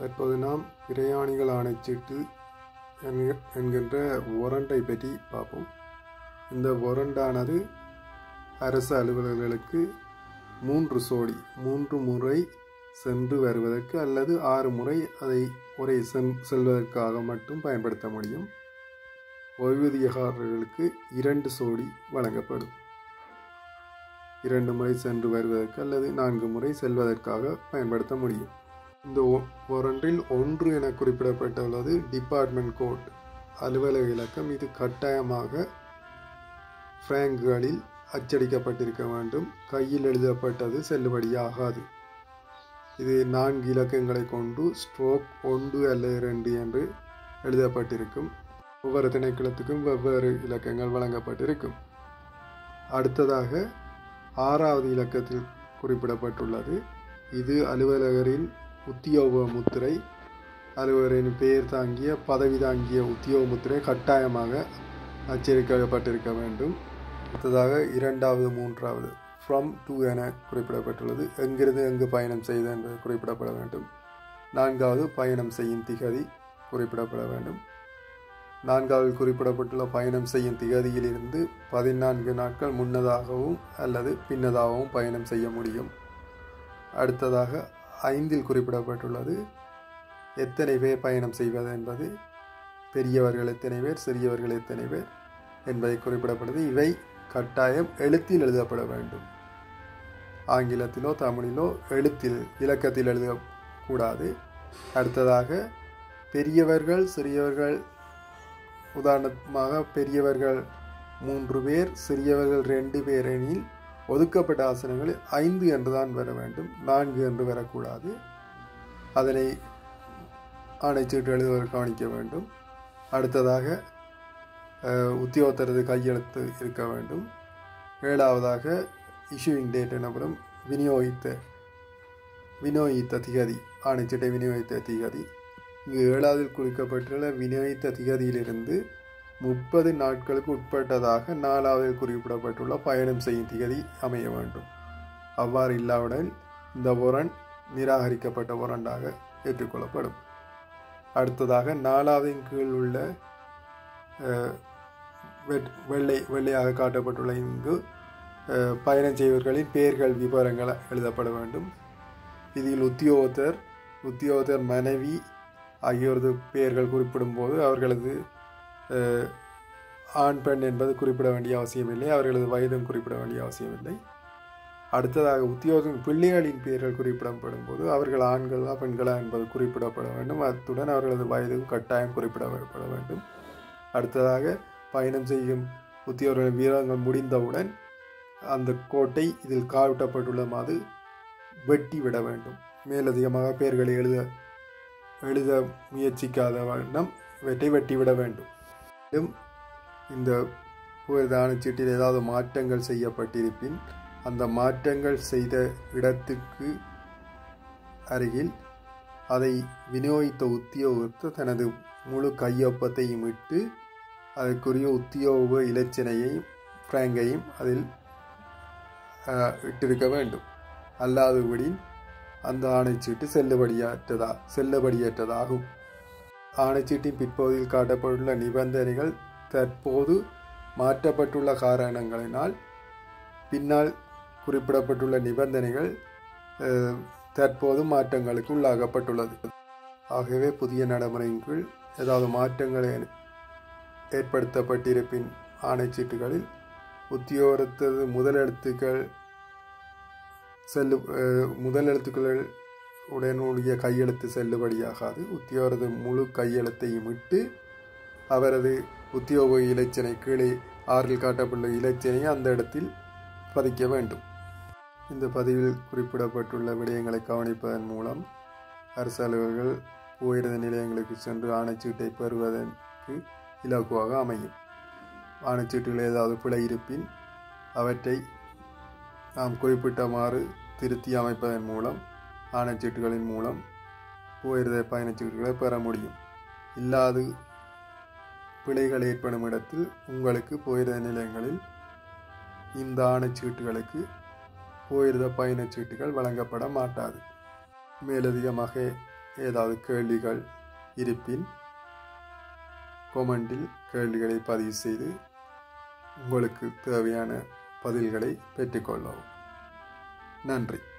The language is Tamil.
தற்போது நாம் பிரயாணிகள் ஆணைச்சீட்டு என்க- என்கின்ற ஒரண்டை பற்றி பார்ப்போம் இந்த ஒரண்டானது அரசு அலுவலர்களுக்கு மூன்று சோடி மூன்று முறை சென்று வருவதற்கு அல்லது ஆறு முறை அதை ஒரே சென் செல்வதற்காக மட்டும் பயன்படுத்த முடியும் ஓய்வூதியக்காரர்களுக்கு இரண்டு சோடி வழங்கப்படும் இரண்டு முறை சென்று வருவதற்கு அல்லது நான்கு முறை செல்வதற்காக பயன்படுத்த முடியும் இந்த ஒ- ஒரொன்றில் ஒன்று என குறிப்பிடப்பட்டுள்ளது டிபார்ட்மெண்ட் கோட் அலுவலக இலக்கம் இது கட்டாயமாக பிராங்குகளில் அச்சடிக்கப்பட்டிருக்க வேண்டும் கையில் எழுதப்பட்டது செல்லுபடியாகாது இது நான்கு இலக்கங்களை கொண்டு ஸ்ட்ரோக் ஒன்று அல்லது இரண்டு என்று எழுதப்பட்டிருக்கும் ஒவ்வொரு திணைக்களத்துக்கும் வெவ்வேறு இலக்கங்கள் வழங்கப்பட்டிருக்கும் அடுத்ததாக ஆறாவது இலக்கத்தில் குறிப்பிடப்பட்டுள்ளது இது அலுவலகரின் உத்தியோக முத்திரை அலுவலரின் பெயர் தாங்கிய பதவி தாங்கிய உத்தியோக முத்திரை கட்டாயமாக அச்சரிக்கப்பட்டிருக்க வேண்டும் அடுத்ததாக இரண்டாவது மூன்றாவது ஃப்ரம் டு என குறிப்பிடப்பட்டுள்ளது எங்கிருந்து எங்கு பயணம் செய்த என்பது குறிப்பிடப்பட வேண்டும் நான்காவது பயணம் செய்யும் திகதி குறிப்பிடப்பட வேண்டும் நான்காவது குறிப்பிடப்பட்டுள்ள பயணம் செய்யும் திகதியிலிருந்து பதினான்கு நாட்கள் முன்னதாகவும் அல்லது பின்னதாகவும் பயணம் செய்ய முடியும் அடுத்ததாக ஐந்தில் குறிப்பிடப்பட்டுள்ளது எத்தனை பேர் பயணம் செய்வது என்பது பெரியவர்கள் எத்தனை பேர் சிறியவர்கள் எத்தனை பேர் என்பதை குறிப்பிடப்படுது இவை கட்டாயம் எழுத்தில் எழுதப்பட வேண்டும் ஆங்கிலத்திலோ தமிழிலோ எழுத்தில் இலக்கத்தில் எழுதக்கூடாது அடுத்ததாக பெரியவர்கள் சிறியவர்கள் உதாரணமாக பெரியவர்கள் மூன்று பேர் சிறியவர்கள் ரெண்டு பேர் எனில் ஒதுக்கப்பட்ட ஆசனங்களில் ஐந்து என்று தான் வர வேண்டும் நான்கு என்று வரக்கூடாது அதனை ஆணைச்சீட்டு எழுதுவதற்கு கவனிக்க வேண்டும் அடுத்ததாக அஹ், உத்தியோகத்தரது கையெழுத்து இருக்க வேண்டும் ஏழாவதாக இஷ்யூவிங் டேட் எனப்படும் விநியோகித்த விநியோகித்த திகதி ஆணைச்சீட்டை விநியோகித்த திகதி இங்கு ஏழாவதில் குறிக்கப்பட்டுள்ள விநியோகித்த திகதியிலிருந்து முப்பது நாட்களுக்கு உட்பட்டதாக நாலாவதில் குறிப்பிடப்பட்டுள்ள பயணம் செய்யும் திகதி அமைய வேண்டும் அவ்வாறு இல்லாவிடன் இந்த ஒரன் நிராகரிக்கப்பட்ட ஒரண்டாக ஏற்றுக்கொள்ளப்படும் அடுத்ததாக நாலாவதின் கீழ் உள்ள அஹ், வெட்- வெள்ளை வெள்ளையாக காட்டப்பட்டுள்ள இங்கு அஹ், பயணம் செய்வர்களின் பெயர்கள் விவரங்கள் எழுதப்பட வேண்டும் இதில் உத்தியோகத்தர் உத்தியோகத்தர் மனைவி ஆகியோரது பெயர்கள் குறிப்பிடும்போது அவர்களது அஹ், ஆண் பெண் என்பது குறிப்பிட வேண்டிய அவசியமில்லை அவர்களது வயதும் குறிப்பிட வேண்டிய அவசியமில்லை அடுத்ததாக உத்தியோக பிள்ளைகளின் பெயர்கள் குறிப்பிடப்படும் போது அவர்கள் ஆண்களா பெண்களா என்பது குறிப்பிடப்பட வேண்டும் அத்துடன் அவர்களது வயதும் கட்டாயம் குறிப்பிடப்பட வேண்டும் அடுத்ததாக பயணம் செய்யும் உத்தியோகர்களின் வீரங்கள் முடிந்தவுடன் அந்த கோட்டை இதில் காட்டப்பட்டுள்ள மாதிரி வெட்டி விட வேண்டும் மேலதிகமாக பெயர்களை எழுத எழுத முயற்சிக்காத வண்ணம் இவற்றை வெட்டி விட வேண்டும் மேலும் இந்த புகழ்தான சீட்டில் ஏதாவது மாற்றங்கள் செய்யப்பட்டிருப்பின் அந்த மாற்றங்கள் செய்த இடத்துக்கு அருகில் அதை விநியோகித்த உத்தியோகத்தர் தனது முழு கையொப்பத்தையும் இட்டு அதற்குரிய உத்தியோக இலச்சினையையும் ஃப்ராங்கையும் அதில் அஹ், இட்டிருக்க வேண்டும் அல்லாதபடின் அந்த ஆணைச்சீட்டு செல்லுபடியற்றதா செல்லுபடியற்றதாகும் ஆணைச்சீட்டின் பிற்பகுதியில் காட்டப்பட்டுள்ள நிபந்தனைகள் தற்போது மாற்றப்பட்டுள்ள காரணங்களினால் பின்னால் குறிப்பிடப்பட்டுள்ள நிபந்தனைகள் அஹ், தற்போது மாற்றங்களுக்கு உள்ளாகப்பட்டுள்ளது ஆகவே புதிய நடைமுறையின் கீழ் ஏதாவது மாற்றங்கள் ஏ- ஏற்படுத்தப்பட்டிருப்பின் ஆணைச்சீட்டுகளில் உத்தியோகத்தது முதலெழுத்துக்கள் செல்லு அஹ், முதலெழுத்துக்கள் உடனுடைய கையெழுத்து செல்லுபடியாகாது உத்தியோகரது முழு கையெழுத்தையும் இட்டு அவரது உத்தியோக இலச்சினை கீழே ஆறில் காட்டப்பட்டுள்ள இலச்சினையை அந்த இடத்தில் பதிக்க வேண்டும் இந்த பதிவில் குறிப்பிடப்பட்டுள்ள விடயங்களை கவனிப்பதன் மூலம் அரசு அலுவலர்கள் உயர்ந்த நிலையங்களுக்கு சென்று ஆணைச்சீட்டை பெறுவதற்கு இலக்குவாக அமையும் ஆணைச்சீட்டுகளில் ஏதாவது பிழை இருப்பின் அவற்றை நாம் குறிப்பிட்டமாறு திருத்தி அமைப்பதன் மூலம் ஆணைச்சீட்டுகளின் மூலம் உயர்ந்த பயணச்சீட்டுகளை பெற முடியும் இல்லாது பிழைகள் ஏற்படும் இடத்தில் உங்களுக்கு போயிருந்த நிலையங்களில் இந்த ஆணைச்சீட்டுகளுக்கு போயிருந்த பயணச்சீட்டுகள் வழங்கப்பட மாட்டாது மேலதிகமாக ஏதாவது கேள்விகள் இருப்பின் கொமெண்டில் கேள்விகளை பதிவு செய்து உங்களுக்கு தேவையான பதில்களை பெற்றுக்கொள்ளவும் நன்றி